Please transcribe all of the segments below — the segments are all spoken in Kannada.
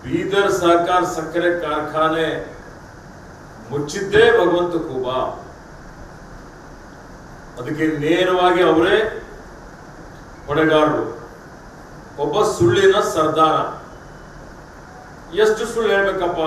ಬೀದರ್ ಸಹಕಾರ ಸಕ್ಕರೆ ಕಾರ್ಖಾನೆ ಮುಚ್ಚಿದ್ದೇ ಭಗವಂತ ಕೂಬಾ ಅದಕ್ಕೆ ನೇರವಾಗಿ ಅವರೇ ಹೊಣೆಗಾರರು ಒಬ್ಬ ಸುಳ್ಳಿನ ಸರ್ದಾರ ಎಷ್ಟು ಸುಳ್ಳು ಹೇಳ್ಬೇಕಪ್ಪ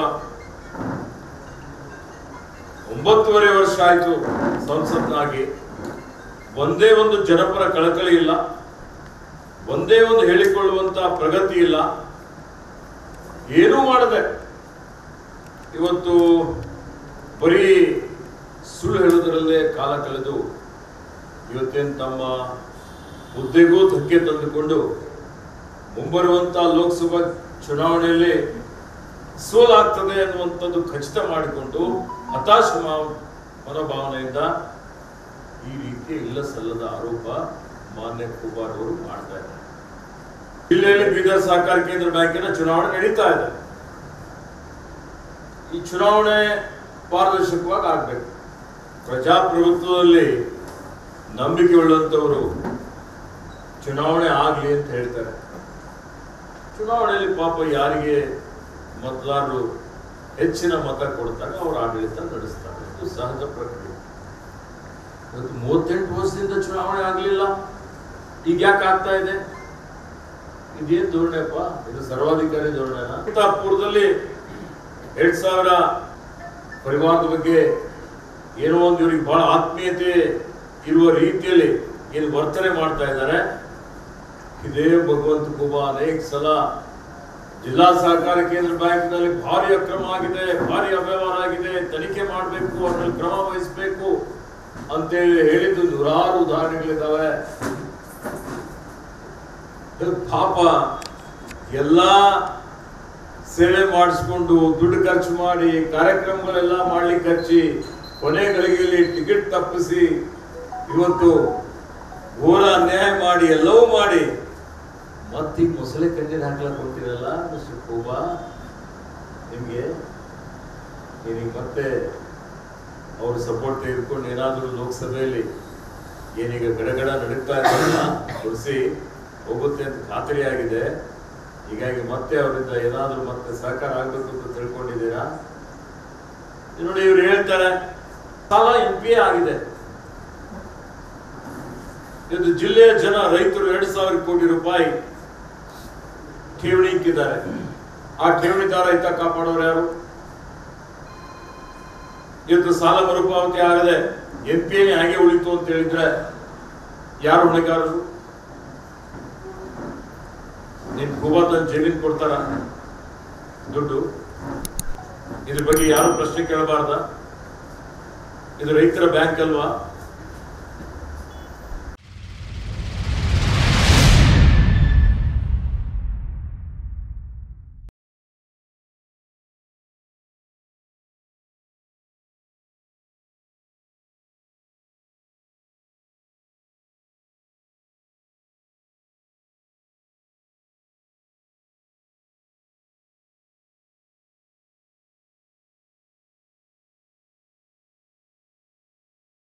ಒಂಬತ್ತುವರೆ ವರ್ಷ ಆಯ್ತು ಸಂಸತ್ನಾಗಿ ಒಂದೇ ಒಂದು ಜನಪರ ಕಳಕಳಿ ಇಲ್ಲ ಒಂದೇ ಒಂದು ಹೇಳಿಕೊಳ್ಳುವಂತ ಪ್ರಗತಿ ಇಲ್ಲ ಏನೂ ಮಾಡದೆ ಇವತ್ತು ಬರೀ ಸುಳ್ಳು ಹೇಳೋದ್ರಲ್ಲೇ ಕಾಲ ಕಳೆದು ಇವತ್ತೇನು ತಮ್ಮ ಹುದ್ದೆಗೂ ಧಕ್ಕೆ ತಂದುಕೊಂಡು ಮುಂಬರುವಂತ ಲೋಕಸಭಾ ಚುನಾವಣೆಯಲ್ಲಿ ಸೋಲಾಗ್ತದೆ ಅನ್ನುವಂಥದ್ದು ಖಚಿತ ಮಾಡಿಕೊಂಡು ಹತಾಶ ಮಾ- ಮನೋಭಾವನೆಯಿಂದ ಈ ರೀತಿ ಇಲ್ಲ ಸಲ್ಲದ ಆರೋಪ ಮಾನ್ಯ ಕುಮಾರ್ ಅವರು ಮಾಡ್ತಾ ಇದ್ದಾರೆ ಜಿಲ್ಲೆಯಲ್ಲಿ ಬೀದರ್ ಸಹಕಾರ ಕೇಂದ್ರ ಬ್ಯಾಂಕಿನ ಚುನಾವಣೆ ನಡೀತಾ ಇದೆ ಈ ಚುನಾವಣೆ ಪಾರದರ್ಶಕವಾಗಿ ಆಗ್ಬೇಕು ಪ್ರಜಾಪ್ರಭುತ್ವದಲ್ಲಿ ನಂಬಿಕೆ ಉಳ್ಳಂತವರು ಚುನಾವಣೆ ಆಗ್ಲಿ ಅಂತ ಹೇಳ್ತಾರೆ ಚುನಾವಣೆಯಲ್ಲಿ ಪಾಪ ಯಾರಿಗೆ ಮತದಾರರು ಹೆಚ್ಚಿನ ಮತ ಕೊಡ್ತಾರೆ ಅವ್ರ ಆಡಳಿತ ನಡೆಸ್ತಾರೆ ಇದು ಸಹಜ ಪ್ರಕ್ರಿಯೆ ಇವತ್ತು ಮೂವತ್ತೆಂಟು ವರ್ಷದಿಂದ ಚುನಾವಣೆ ಆಗಲಿಲ್ಲ ಈಗ ಯಾಕೆ ಆಗ್ತಾ ಇದೆ ಇದೇನ್ ಧೋರಣೆಪ್ಪ ಇದು ಸರ್ವಾಧಿಕಾರಿ ಧೋರಣೆನ ಇಂಥ ಪೂರ್ವದಲ್ಲಿ ಎರಡ್ ಸಾವಿರ ಪರಿವಾರದ ಬಗ್ಗೆ ಏನೋ ಒಂದು ಇವ್ರಿಗೆ ಬಹಳ ಆತ್ಮೀಯತೆ ಇರುವ ರೀತಿಯಲ್ಲಿ ಏನು ವರ್ತನೆ ಮಾಡ್ತಾ ಇದ್ದಾರೆ ಇದೇ ಭಗವಂತ ಕುಬ ಅನೇಕ ಸಲ ಜಿಲ್ಲಾ ಸಹಕಾರ ಕೇಂದ್ರ ಬ್ಯಾಂಕ್ನಲ್ಲಿ ಭಾರಿ ಅಕ್ರಮ ಆಗಿದೆ ಭಾರಿ ಅವ್ಯವಹಾರ ಆಗಿದೆ ತನಿಖೆ ಮಾಡಬೇಕು ಅದ್ರಲ್ಲಿ ಕ್ರಮ ವಹಿಸಬೇಕು ಅಂತೇಳಿ ಹೇಳಿದ್ದು ನೂರಾರು ಉದಾಹರಣೆಗಳಿದ್ದಾವೆ ಇದು ಪಾಪ ಎಲ್ಲಾ ಸೇವೆ ಮಾಡಿಸ್ಕೊಂಡು ದುಡ್ಡು ಖರ್ಚು ಮಾಡಿ ಕಾರ್ಯಕ್ರಮಗಳೆಲ್ಲ ಮಾಡ್ಲಿಕ್ಕೆ ಹಚ್ಚಿ ಕೊನೆ ಗಳಿಗೆಯಲ್ಲಿ ಟಿಕೆಟ್ ತಪ್ಪಿಸಿ ಇವತ್ತು ಘೋರ ಅನ್ಯಾಯ ಮಾಡಿ ಎಲ್ಲವೂ ಮಾಡಿ ಮತ್ತೀಗ ಮೊಸಳೆ ಕಣ್ಣೀರು ಹಾಕ್ಲಕ್ ಹೋಗ್ತೀರಲ್ಲ ಮಿಸ್ಟರ್ ಕೂಬಾ ನಿಮ್ಗೆ ನೀನೀಗ ಮತ್ತೆ ಅವ್ರ ಸಪೋರ್ಟ್ ತೆಗೆದುಕೊಂಡು ಏನಾದರೂ ಲೋಕಸಭೆಯಲ್ಲಿ ಏನೀಗ ಗಡಗಡ ನಡೀತಾ ಇದ್ದಲ್ಲ ತುಳಸಿ ಹೋಗುತ್ತೆ ಅಂತ ಖಾತರಿ ಆಗಿದೆ ಹೀಗಾಗಿ ಮತ್ತೆ ಅವರಿಂದ ಏನಾದರೂ ಮತ್ತೆ ಸಹಕಾರ ಆಗ್ಬೇಕು ಅಂತ ತಿಳ್ಕೊಂಡಿದ್ದೀರಾ ಇದು ನೋಡಿ ಇವ್ರು ಹೇಳ್ತಾರೆ ಸಾಲ ಎಂ ಪಿ ಆಗಿದೆ ಇದು ಜಿಲ್ಲೆಯ ಜನ ರೈತರು ಎರಡು ಸಾವಿರ ಕೋಟಿ ರೂಪಾಯಿ ಠೇವಣಿ ಇಕ್ಕಿದ್ದಾರೆ ಆ ಠೇವಣಿದಾರ ಹಿತ ಕಾಪಾಡೋರು ಯಾರು ಇವತ್ತು ಸಾಲ ಮರುಪಾವತಿ ಆಗದೆ ಎಂ ಪಿ ಹಾಗೆ ಉಳಿತು ಅಂತ ಹೇಳಿದ್ರೆ ಯಾರು ಹೊಣೆಗಾರರು ನಿನ್ ಗೋವಾದ ಜಮೀನ್ ಕೊಡ್ತಾರ ದುಡ್ಡು ಇದ್ರ ಬಗ್ಗೆ ಯಾರು ಪ್ರಶ್ನೆ ಕೇಳಬಾರ್ದ ಇದು ರೈತರ ಬ್ಯಾಂಕ್ ಅಲ್ವಾ